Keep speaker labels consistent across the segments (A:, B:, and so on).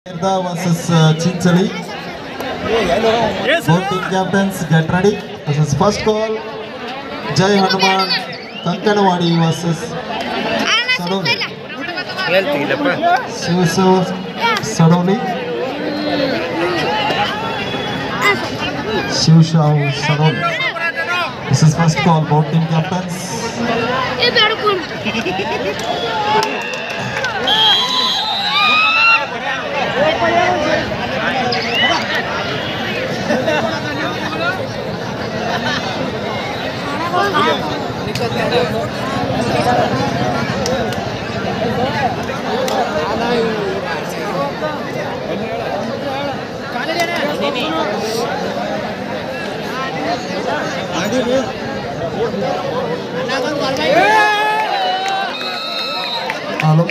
A: Tirtha versus uh, Chinchali. Both team captains get ready. This is first call. Jai Hanuman Kankanawadi versus Sadoli. Shivasu Sadoli. Shivshav Sadoli. This is first call. Both team captains. Hello.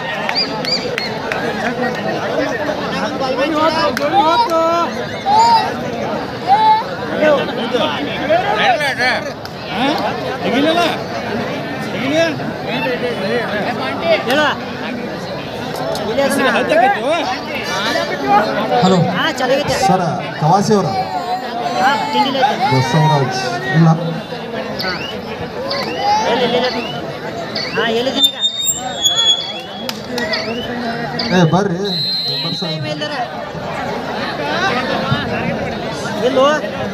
A: Hello
B: ಹಾ ಚೆನ್ನಾಗೈತೆ
A: sir ಕವಾಸಿ ಅವರ
B: ಹಾ ತಿಂಡಿಲ್ಲ ಐತೆ
A: ಬಸವರಾಜ್ ಇಲ್ಲ
B: ಎಲ್ಲಿ ಎಲ್ಲಿ ಹಾ ಎಲ್ಲಿದ್ದೀನಿ ಈಗ
A: ಏ ಬರ್ರಿ ಮೆಂಬರ್ಸ್
B: ಟೈಮ್ ಇಲ್ದಾರ ಎಲ್ಲೋ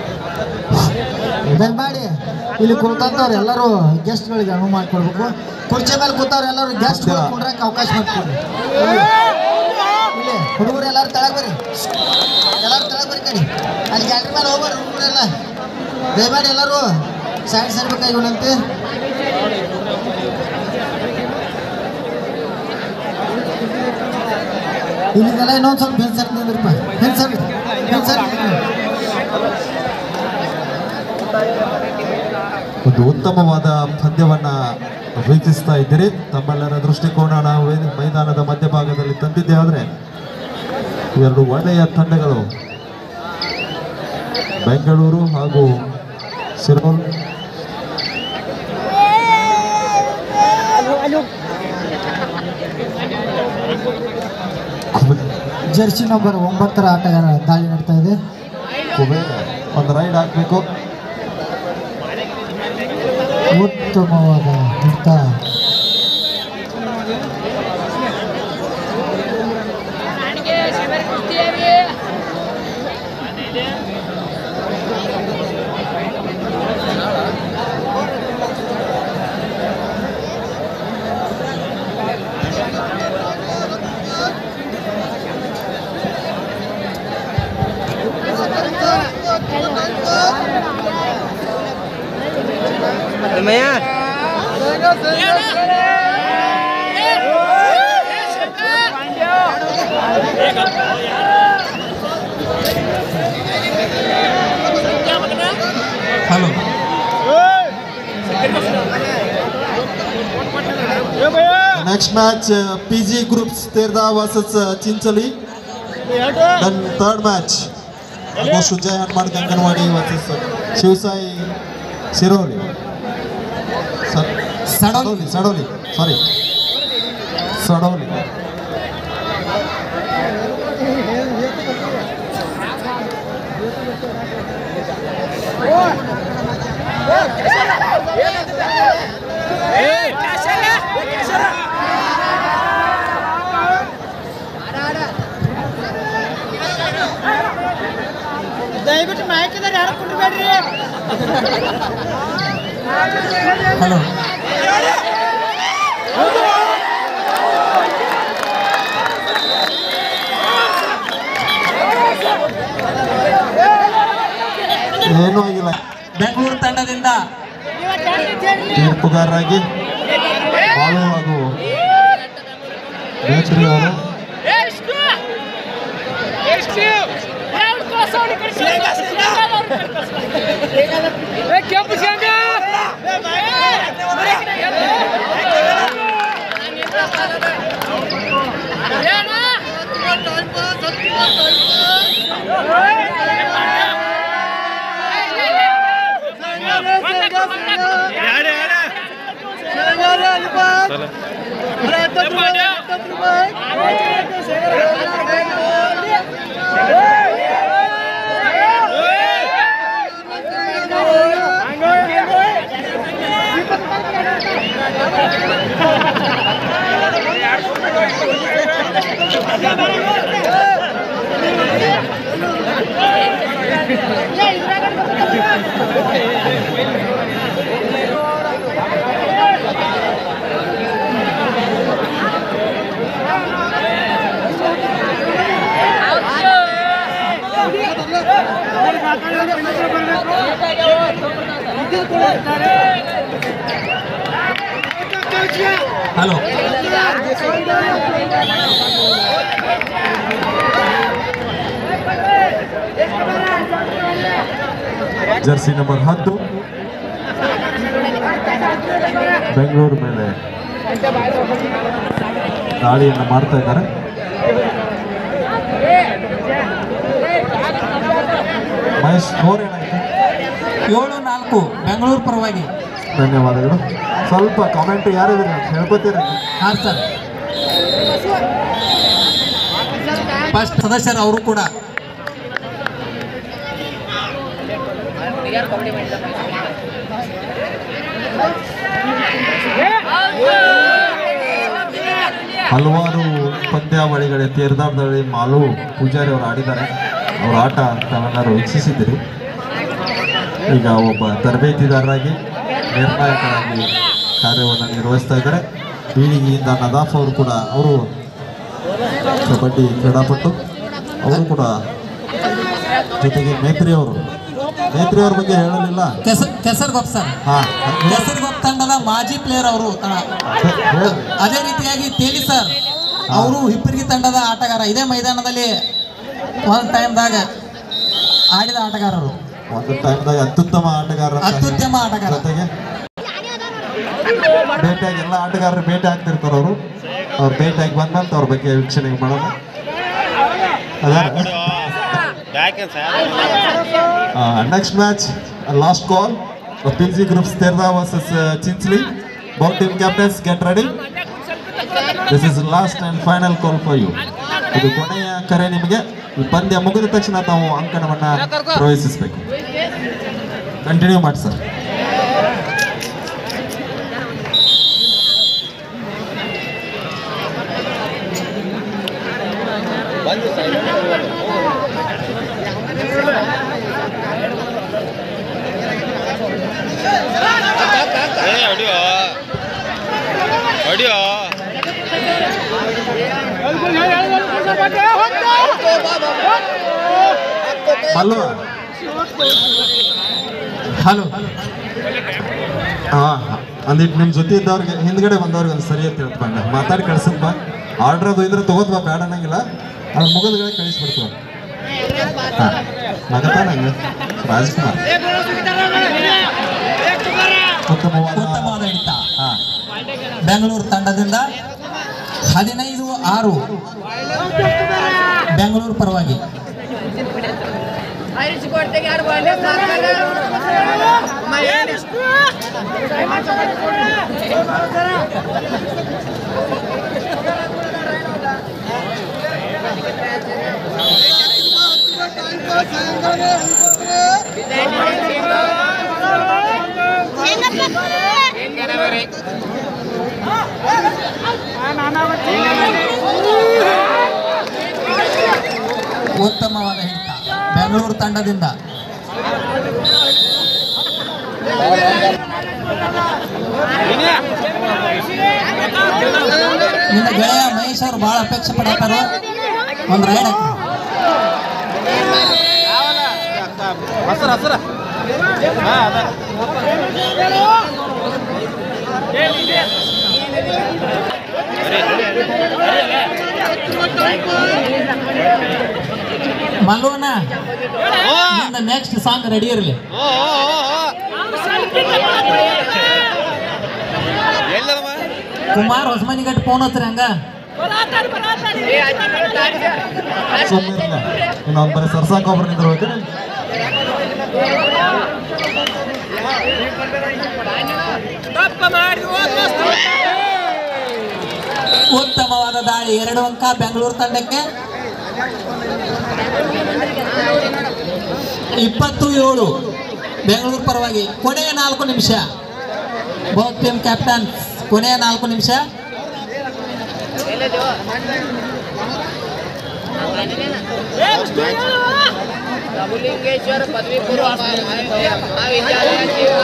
C: ದಯಮಾಡಿ ಇಲ್ಲಿ ಕುಳಿತಂತವ್ರು ಎಲ್ಲರೂ ಗೆಸ್ಟ್ಗಳಿಗೆ ಅನುವು ಮಾಡಿಕೊಡ್ಬೇಕು ಕುರ್ಚಿ ಮೇಲೆ ಕೂತವ್ರು ಎಲ್ಲರೂ ಗೆಸ್ಟ್ ಕುಂಡ್ರಕ್ಕೆ ಅವಕಾಶ ಮಾಡಿಕೊಡ್ರಿ ಇಲ್ಲಿ ಹುಡುಗರು ಎಲ್ಲರೂ ತೆಳಗ್ ಬರ್ರಿ ಎಲ್ಲರೂ ತೆಳಗ್ ಬರ್ರಿ ಕಡಿ ಅಲ್ಲಿ ಗ್ಯಾಲ್ರಿ ಮೇಲೆ ಹೋಗ್ಬರ್ರಿ ಹುಡುಗರೆಲ್ಲ ದಯಮಾಡಿ ಎಲ್ಲರೂ ಸೈಡ್ ಸೇರ್ಬೇಕಾಗಿ ವಿನಂತಿ ಇಲ್ಲಿಗೆಲ್ಲ ಇನ್ನೊಂದು ಸ್ವಲ್ಪ ಹೆಂಗ್ ನಿಂದ್ರಪ್ಪ ಹೆಂಗ್ ಸರ್ ಹೆಂಗ್ ಸರ್
A: ಒಂದು ಉತ್ತಮವಾದ ಪಂದ್ಯವನ್ನ ವೀಕ್ಷಿಸ್ತಾ ಇದ್ದೀರಿ ತಮ್ಮೆಲ್ಲರ ದೃಷ್ಟಿಕೋನ ವೇ- ಮೈದಾನದ ಮಧ್ಯಭಾಗದಲ್ಲಿ ತಂದಿದ್ದೆ ಆದರೆ ಎರಡು ಒಳ್ಳೆಯ ತಂಡಗಳು ಬೆಂಗಳೂರು ಹಾಗೂ ಸಿರೋಲ್
C: ಜರ್ಸಿ ನಂಬರ್ ಒಂಬತ್ತರ ಆಟಗಾರ ದಾಳಿ ನಡ್ತಾ ಇದೆ
A: ಕುಬೇರ್ ಒಂದು ರೈಡ್ ಹಾಕಬೇಕು
C: ಉತ್ತಮವಾದ ಹಿಡಿತ
A: hello next match P G groups Terdal versus Chinchali then third match almost Jaya Hanuman Anganwadi versus Shivasai Siroli ಸ- ಸಡೋಲಿ ಸಡೋಲಿ ಸಾರಿ ಸಡೋಲಿ
B: ದಯವಿಟ್ಟು ಮಾಹಿತಿದಾರ ಯಾರು ಕುಂಡ್ಬೇಡ್ರಿ
C: ಹಲೋ
A: ಏನೂ ಆಗಿಲ್ಲ
D: ಬೆಂಗಳೂರು ತಂಡದಿಂದ
A: ತೀರ್ಪುಗಾರರಾಗಿ ಬಾಲು ಹಾಗೂ ಬೇಕ್ರಿ ಅವರು
E: ಕೆಂಪು ಶೇಂಗಾ
F: ಚಲ
D: ಹಲೋ
A: ಜರ್ಸಿ ನಂಬರ್ ಹತ್ತು ಬೆಂಗಳೂರು ಮೇಲೆ ದಾಳಿಯನ್ನು ಮಾಡ್ತಾ ಇದ್ದಾರೆ ಮಹೇಶ್ ಸ್ಕೋರ್ ಏನಾಯ್ತು
D: ಏಳು ನಾಲ್ಕು ಬೆಂಗಳೂರು ಪರವಾಗಿ
A: ಧನ್ಯವಾದಗಳು ಸ್ವಲ್ಪ ಕಾಮೆಂಟ್ ಯಾರಿದ್ರೆ ಹೇಳ್ಕೊತೀರಿ
D: ಹಾಂ ಸರ್ ಫಸ್ಟ್ ಸದಸ್ಯರು ಅವರು ಕೂಡ
A: ಹಲವಾರು ಪಂದ್ಯಾವಳಿಗಳ ತೀರ್ಧಾರ್ಧದಲ್ಲಿ ಮಾಲು ಪೂಜಾರಿ ಅವರು ಆಡಿದ್ದಾರೆ ಅವರ ಆಟ ತಾವೆಲ್ಲರೂ ವೀಕ್ಷಿಸಿದ್ದೀರಿ ಈಗ ಒಬ್ಬ ತರಬೇತಿದಾರರಾಗಿ ನಿರ್ಣಾಯಕರಾಗಿ ಕಾರ್ಯವನ್ನು ನಿರ್ವಹಿಸ್ತಾ ಇದ್ದಾರೆ ಬೀಳಿಗೆಯಿಂದ ನದಾಫ್ ಅವರು ಕೂಡ ಅವರು ಕಬಡ್ಡಿ ಕ್ರೀಡಾಪಟು ಅವರು ಕೂಡ ಜೊತೆಗೆ ಮೇತ್ರಿ ಅವರು ಮೇತ್ರಿ ಅವ್ರ ಬಗ್ಗೆ ಹೇಳಲಿಲ್ಲ
D: ಕೆಸ ಕೆಸರ್ಗೊಪ್ಪ ಸರ್
A: ಹಾಂ
D: ಕೆಸರ್ಗೊಪ್ಪ ತಂಡದ ಮಾಜಿ ಪ್ಲೇಯರ್ ಅವರು ಅದೇ ರೀತಿಯಾಗಿ ತೇಲಿ ಸರ್ ಅವರು ಹಿಪ್ಪರಿಗಿ ತಂಡದ ಆಟಗಾರ ಇದೇ ಮೈದಾನದಲ್ಲಿ ಒಂದು ಟೈಮ್ದಾಗ ಆಡಿದ ಆಟಗಾರರು
A: ಒಂದು ಟೈಮ್ದಾಗ ಅತ್ಯುತ್ತಮ ಆಟಗಾರ ಅಂತ
D: ಅತ್ಯುತ್ತಮ ಆಟಗಾರ.
A: ಜೊತೆಗೆ ಭೇಟಿಯಾಗಿ ಎಲ್ಲ ಆಟಗಾರರು ಭೇಟಿ ಆಗ್ತಿರ್ತಾರೆ ಅವರು ಅವ್ರು ಭೇಟಿಯಾಗಿ ಬಂದಂತ ಅವ್ರ ಬಗ್ಗೆ ವೀಕ್ಷಣೆ ಮಾಡೋಣ next match last call P G groups Terdal versus Chinchali both team captains get ready this is last and final call for you ಇದು ಕೊನೆಯ ಕರೆ ನಿಮಗೆ ಈ ಪಂದ್ಯ ಮುಗಿದ ತಕ್ಷಣ ತಾವು ಅಂಕಣವನ್ನ ಪ್ರವೇಶಿಸಬೇಕು ಕಂಟಿನ್ಯೂ ಮಾಡಿ ಸರ್ ಅಲ್ವಾ
D: ಹಲೋ
A: ಹಾ ಅಂದಿಟ್ಟು ನಿಮ್ಮ ಜೊತೆ ಇದ್ದವ್ರಿಗೆ ಹಿಂದ್ಗಡೆ ಬಂದವ್ರಿಗೆ ಒಂದು ಸರಿ ಅಂತ ಹೇಳ್ತಂಡ ಮಾತಾಡಿ ಕಳ್ಸಪ್ಪ ಆರ್ಡ್ರ್ ಅದು ಇದ್ರೆ ತಗೋದ್ ಬಾ ಬೇಡ ಅನ್ನಂಗಿಲ್ಲ ಅದು ಮುಗಿದ್ಗಡೆ ಕಳಿಸ್ಬಿಡ್ತೀವ ಹಾಂ ನಗತಾ ನಂಗೆ ರಾಜ್ಕುಮಾರ್ ಉತ್ತಮವಾದ
D: ಉತ್ತಮವಾದ ಹಿಡಿತ
A: ಹಾಂ
D: ಬೆಂಗಳೂರು ತಂಡದಿಂದ ಹದಿನೈದು ಆರು ಬೆಂಗಳೂರು ಪರವಾಗಿ ಉತ್ತಮವಾದ ಹಿಡಿತ ಬೆಂಗಳೂರು ತಂಡದಿಂದ ನಿನ್ನ ಗೆಳೆಯ ಮಹೇಶ್ ಅವರು ಬಹಳ ಅಪೇಕ್ಷೆ ಪಡತ್ತಾರ ಒಂದು ರೈಡ್ ಹಾಕಿ ಮಲ್ಲುವನ ನಿಂದ ನೆಕ್ಸ್ಟ್ ಸಾಂಗ್ ರೆಡಿ ಇರಲಿ ಕುಮಾರ್ ಹೊಸಮನಿಗಟ್ಟು ಫೋನ್ ಹಚ್ರಿ ಹಂಗ
A: ಸುಮ್ಮನೆ ಇನ್ನೊಂದು ಬರೀ ಸರ್ಸಾಕ್ ಒಬ್ರು ನಿಂದಿರ್ಬೇಕು
D: ಉತ್ತಮವಾದ ದಾಳಿ ಎರಡು ಅಂಕ ಬೆಂಗಳೂರು ತಂಡಕ್ಕೆ ಇಪ್ಪತ್ತು ಏಳು ಬೆಂಗಳೂರು ಪರವಾಗಿ ಕೊನೆಯ ನಾಲ್ಕು ನಿಮಿಷ ಬೋತ್ ಟೀಮ್ ಕ್ಯಾಪ್ಟನ್ ಕೊನೆಯ ನಾಲ್ಕು ನಿಮಿಷ
E: ಪ್ರಭುಲಿಂಗೇಶ್ವರ ಪದವಿ ಪೂರ್ವ ಮಹಾವಿದ್ಯಾಲಯ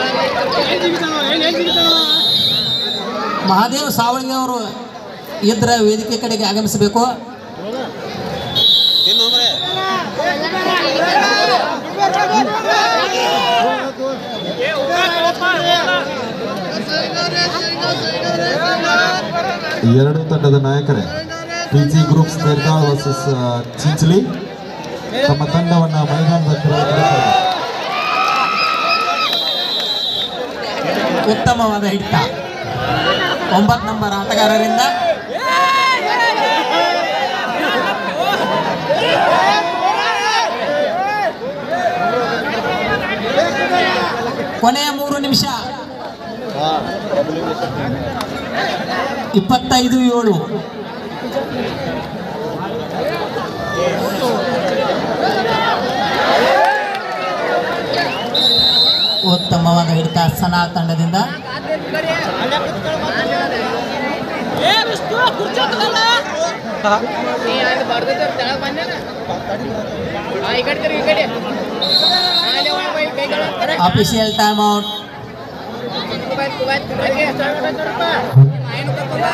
D: ಮಹಾದೇವ್ ಸಾವಳಿಗೆ ಅವರು ಇದ್ರ ವೇದಿಕೆ ಕಡೆಗೆ ಆಗಮಿಸಬೇಕು
A: ಎರಡು ತಂಡದ ನಾಯಕರೇ ಪಿ ಜಿ ಗ್ರೂಪ್ಸ್ ನಿರ್ದಾಳ್ ವರ್ಸಸ್ ಚಿಂಚಲಿ ತಮ್ಮ ತಂಡವನ್ನ ಮೈದಾನದ ಕರೆದುಕೊಂಡು
D: ಉತ್ತಮವಾದ ಹಿಡಿತ ಒಂಬತ್ತು ನಂಬರ್ ಆಟಗಾರರಿಂದ ಕೊನೆಯ ಮೂರು ನಿಮಿಷ ಇಪ್ಪತ್ತೈದು ಏಳು ಉತ್ತಮವಾದ ಹಿಡಿತ ಸನಾ ತಂಡದಿಂದ
E: ನೀ ಅಲ್ಲಿ ಬರ್ದಿದ್ದ ತೆಳಗ್ ಬಂದೇನ ಆ, ಈ ಕಡೆ ತಿರ್ಗಿ, ಈ ಕಡೆ ಆ, ಅಲ್ಲಿ ಹೋಗ್ ಬೈ, ಕೈಗಳು ಕಡೆ.
D: ಅಫಿಷಿಯಲ್ ಟೈಮ್ ಔಟ್
E: ಕುಬಾಯ್ತ್, ಕುಬಾಯ್ತ್, ಕುಬಾಯ್ತ್. ಏನು ಕರ್ಕೊಂಡ್ ಬಾ.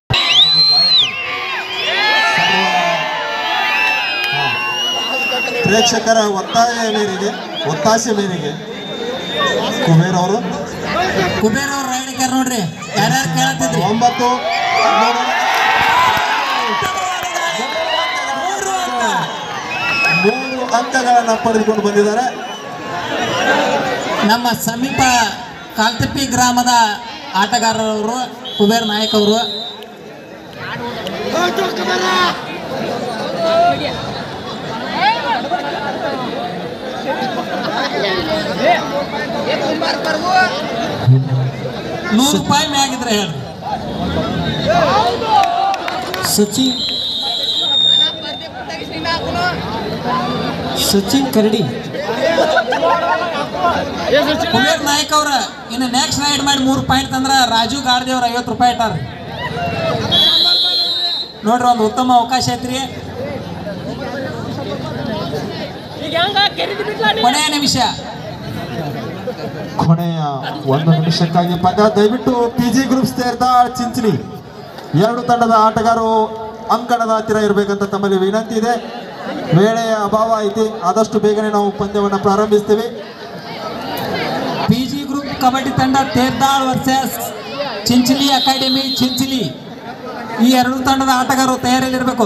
A: ಪ್ರೇಕ್ಷಕರ ಒತ್ತಾಯ ಮೇರೆಗೆ ಒತ್ತಾಸೆ ಮೇರೆಗೆ ಕುಬೇರ್ ಅವರು
D: ಕುಬೇರ್ ಅವ್ರು ರೈಡ್ ಹಾಕ್ಯಾರ ನೋಡ್ರಿ ಯಾರ್ಯಾರು ಕೇಳತ್ತಿದ್ರಿ
A: ಒಂಬತ್ತು ಮೂರು, ಮೂರು ಅಂಕಗಳನ್ನ ಪಡೆದುಕೊಂಡು ಬಂದಿದ್ದಾರೆ
D: ನಮ್ಮ ಸಮೀಪ ಕಾಲ್ತಿಪ್ಪಿ ಗ್ರಾಮದ ಆಟಗಾರರವರು ಕುಬೇರ್ ನಾಯಕ್ ಅವರು
E: ಏ, ಕುಂಬಾರ್ ಬರ್ಗು.
D: ನೂರು ರೂಪಾಯಿ ಮ್ಯಾಗಿದ್ರೆ ಹೇಳ್ರಿ
C: ಸಚಿನ್
E: ಅಣ್ಣ, ಬರ್ದಿ ತೆಗಿಸಿ ನಿನ್ನ ಹಾಕುನು.
C: ಸಚಿನ್ ಕರಡಿ
D: ಕುಬೇರ್ ನಾಯಕ್ ಅವ್ರ ಇನ್ನು ನೆಕ್ಸ್ಟ್ ರೈಡ್ ಮಾಡಿ ಮೂರು ಪಾಯಿಂಟ್ ತಂದ್ರ ರಾಜು ಗಾಡ್ದೇವ್ರ ಐವತ್ತು ರೂಪಾಯಿ ಇಟ್ಟಾರ ನೋಡ್ರಿ ಒಂದು ಉತ್ತಮ ಅವಕಾಶ ಐತ್ರಿ ಕೊನೆಯ ನಿಮಿಷ
A: ಕೊನೆಯ ಒಂದು ನಿಮಿಷಕ್ಕಾಗಿ ಪಂದ್ಯ ದಯವಿಟ್ಟು ಪಿ ಜಿ ಗ್ರೂಪ್ ಸೇರ್ದಾಳ್ ಚಿಂಚಲಿ ಎರಡು ತಂಡದ ಆಟಗಾರರು ಅಂಕಣದ ಹತ್ತಿರ ಇರಬೇಕಂತ ತಮ್ಮಲ್ಲಿ ವಿನಂತಿ ಇದೆ ವೇಳೆಯ ಅಭಾವ ಐತಿ ಆದಷ್ಟು ಬೇಗನೆ ನಾವು ಪಂದ್ಯವನ್ನು ಪ್ರಾರಂಭಿಸ್ತೀವಿ
D: ಪಿ ಜಿ ಗ್ರೂಪ್ ಕಬಡ್ಡಿ ತಂಡ ತೇರ್ದಾಳ್ ವರ್ಸಸ್ ಚಿಂಚಲಿ ಅಕಾಡೆಮಿ ಚಿಂಚಲಿ ಈ ಎರಡು ತಂಡದ ಆಟಗಾರರು ತಯಾರಿಯಲ್ಲಿರಬೇಕು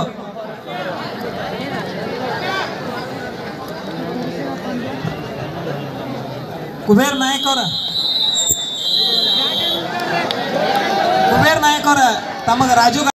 D: ಕುಬೇರ್ ನಾಯಕ್ ಅವರ ಕುಬೇರ್ ನಾಯಕ್ ಅವರ ತಮಗೆ ರಾಜು